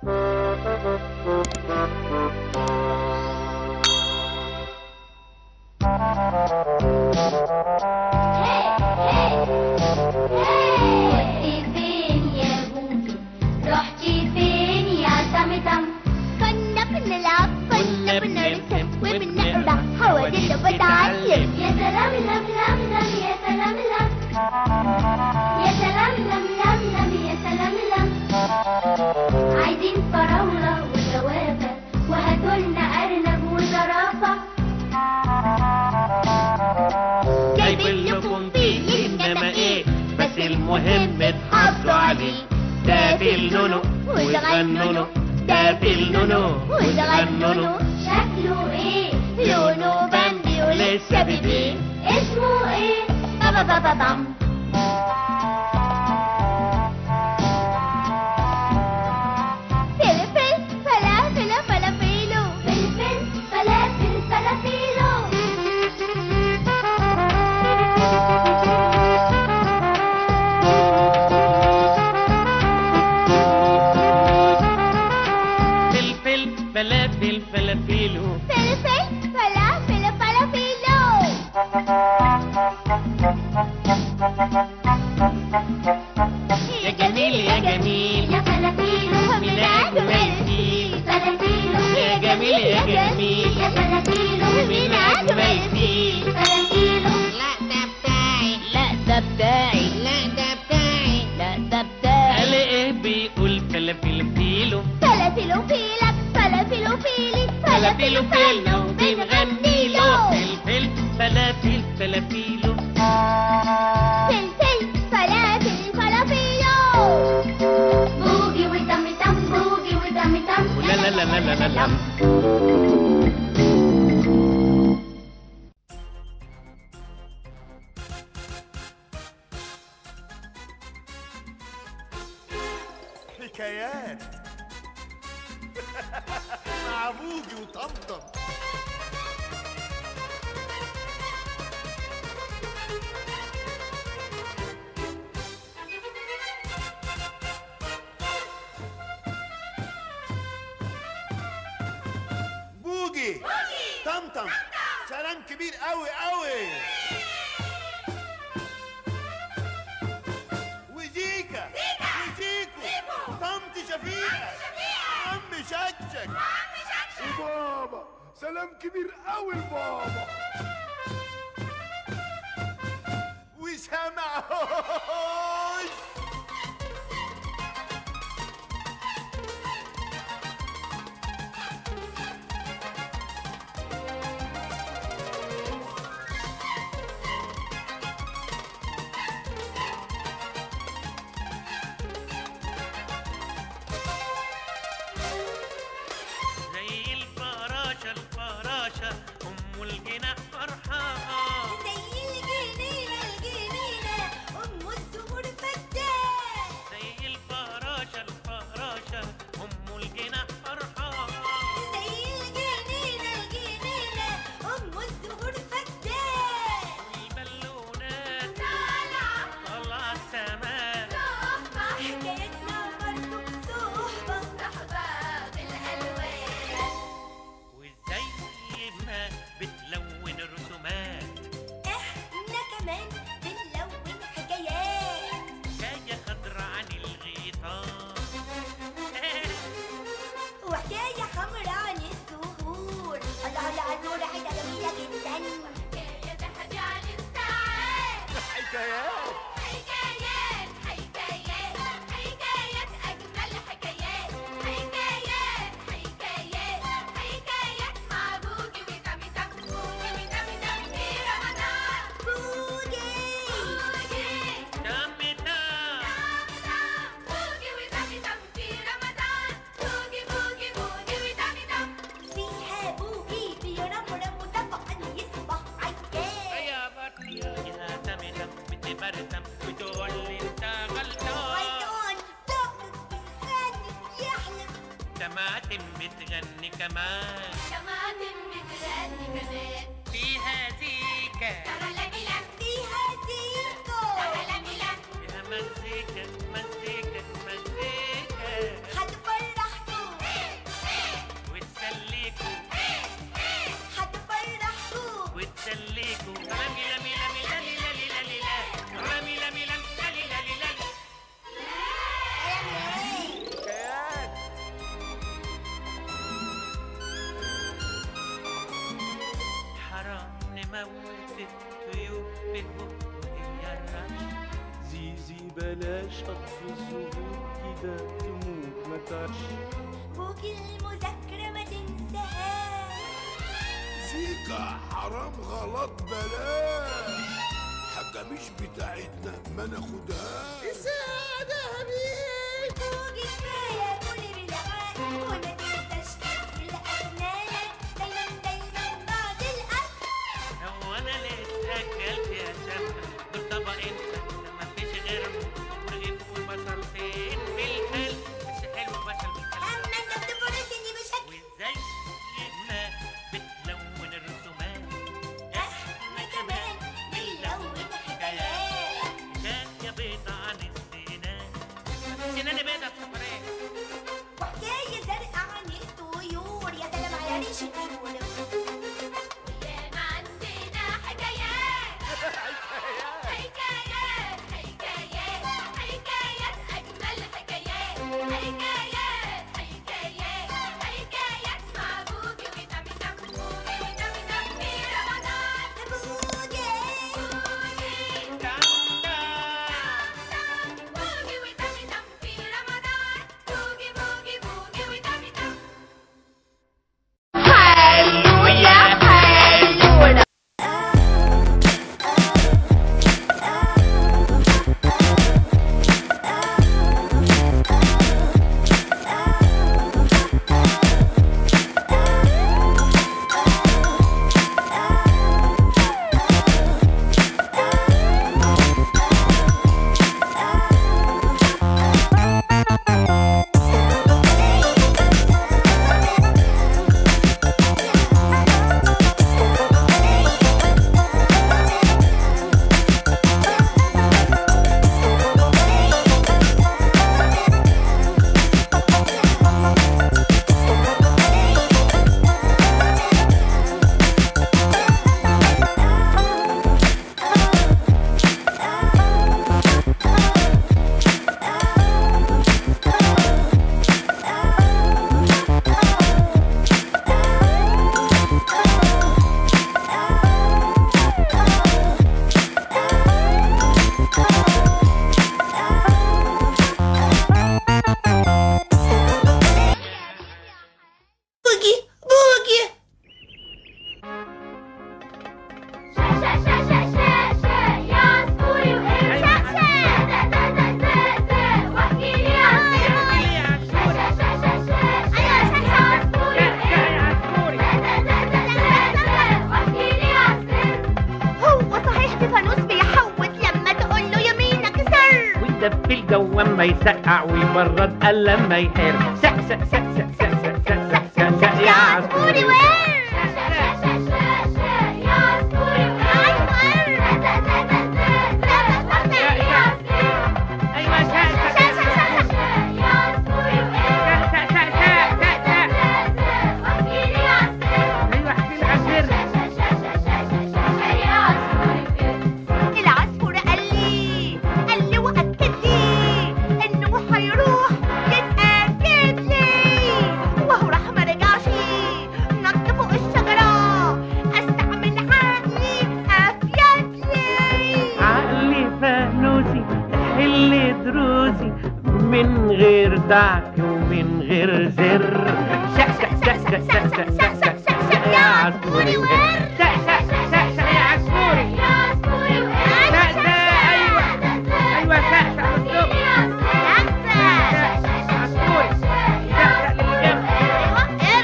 كنت فين يا بوبي رحتي فين يا تمتم كنا بنلعب كنا بنرسم وبنقرا حوالينا بتعلم يا سلام لم لم لم يا سلام لم يا سلام لم لم لم يا سلام لم عايزين فراولة وجوافة وهاتولنا أرنب وزرافة جايبين لكم فيه انما ايه بس المهم تحافظوا عليه ده في النونو وتغنوا له ده في النونو وتغنوا له شكله ايه لونه بامبي ولسه بيبي اسمه ايه بابا بابا بام فلفل فلافل فلافيلو فلفل فلافل فلافيلو فلفل فلافل فلافيلو فلفل فلافل فلافيلو يا جميل يا جميل يا فلافيلو من أجمل فيل فلافيلو يا جميل يا جميل يا فلافيلو من أجمل فيل فلافيلو لا ده بتاعي لا ده بتاعي لا ده بتاعي لا ده بتاعي قال ايه بيقول فلافل فيلو فلافيلو فيلك فلافيلو فيلي فلافيلو فيلنا وبنغني له فلفل فلفل فلافل فلافيلو فلفل فلافل فلافيلو بوجي ودم تم بوجي ودم تم لا لا لا لا لا لا لا حكايات مع بوجي وطمطم بوجي طمطم سلام كبير قوي قوي وزيكا وزيكو طمط شفيقة عم شكشك وبابا سلام كبير قوي لبابا وسامعوش زي الفراشة الفراشة أم الجناح فرحانة زي الجنينة الجنينة أم الزهور فتاة زي الفراشة الفراشة أم الجناح فرحانة زي الجنينة الجنينة أم الزهور فتاة البالونات طالعة طالعة السماء حكايتنا برضه صحبة صحبة بالألوان وزي ما بتلون الرسومات احنا كمان بنلون حكايات جاية خضرة عن الغيطان وحكاية حمرا عن الزهور الله الله النور حاجة جميلة جدا حكاية تحدي عن الساعات حكايات حكايات حكايات حكايات أجمل حكايات حكايات حكايات حكايات مع بوجي وتامي تام بوجي وتامي تام في رمضان بوجي بوجي تم تام بوجي وتامي تام في رمضان بوجي بوجي بوجي وتامي تام فيها بوجي بيرمرم وطبعا يصبح عيان يا بطني يا تمتم بتبرتم وتقول لي انت غلطان غلطان صوتك بيغني يحلم تماتم بتغني كمان طماطم بتغني كمان فيها زيكا تغلبلم فيها زيكو تغلبلم فيها مزيكا مزيكا مزيكا هتفرحكم تشقط في الزهور كده تموت ما تعيش بوجي المذاكرة ما تنساهاش زيكا حرام غلط بلاش حاجة مش بتاعتنا ما ناخدهاش بوجي كفاية كل بالعقل وما تنساش تغسل أسنانك دايما دايما بعد الأكل هو انا لسه اكلت يا شمس دول طبقين بس مفيش غيرهم رغيف وبصل فين بالخل مش حلو بصل بالخل أما أنت بتفرسني بشكل وازاي انت بتلون الرسومات احنا كمان بنلون حكايات حكاية بيضة عن السنان سناني بيضة صفرين وحكاية زرقاء عن الطيور يا سلام على ريش الطيور ياما عندنا حكايات حكايات حكايات حكايات أجمل حكايات حكايات حكايات حكايات مع بوجي وتامي تام بوجي وتامي تام في رمضان بوجي بوجي بوجي وتامي تام في رمضان بوجي بوجي بوجي وتامي تام هلولا هلولا بوجي بوجي شا شا شا شا شا شا يا عصفوري وقرد شا شا سا سا سا سا سا واحكي لي عصفوري شا شا شا شا شا أيوة شا شا عصفوري وقرد سا سا سا سا سا سا واحكي لي عصفور هو صحيح في فانوس بيحوت لما تقول له يمينك سر ويدفي الجو اما يسقع ويبرد قال لما يحر سق سق سق سق سق سق سق سق سق سق يا عصفوري وين شا شا شا شا شا شا يا عصفوري وقرد سا سا سا سا سا سا سا يا عصفور ايوه سق شا سق شا شا شا شا يا عصفوري وقرد سق سق سق سق سق واحكي لي عصفور ايوه احكي لي عصفور العصفور قال لي قال لي واكد لي انه هيروح يتاكد لي وهو راح ما رجعش نط فوق الشجره استعمل عقلي افيد لي عقلي فانوسي حل دروسي من غير دعك ومن غير زر سق سق سق سق سق سق سق سق سق سق يا عصفوري وقر سق سق سق سق يا عصفوري سق سق ايوه ايوه سق سق بالظبط عصفوري سق سق للجنب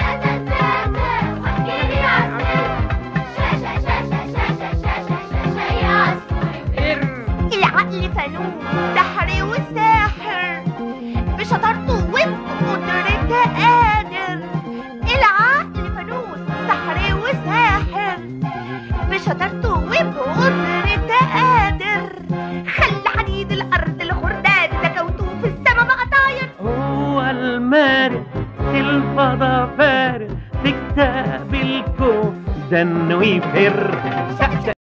قر العقل فانوس سحر وساحر بشطارته وبقدرته قادر العقل فانوس سحر وساحر بشطارته وبقدرته قادر خلى حديد الارض الخرداد زكوته في السما بقى طاير هو المارد في الفضاء فارد في كتاب الكون ده انه يفر سق سق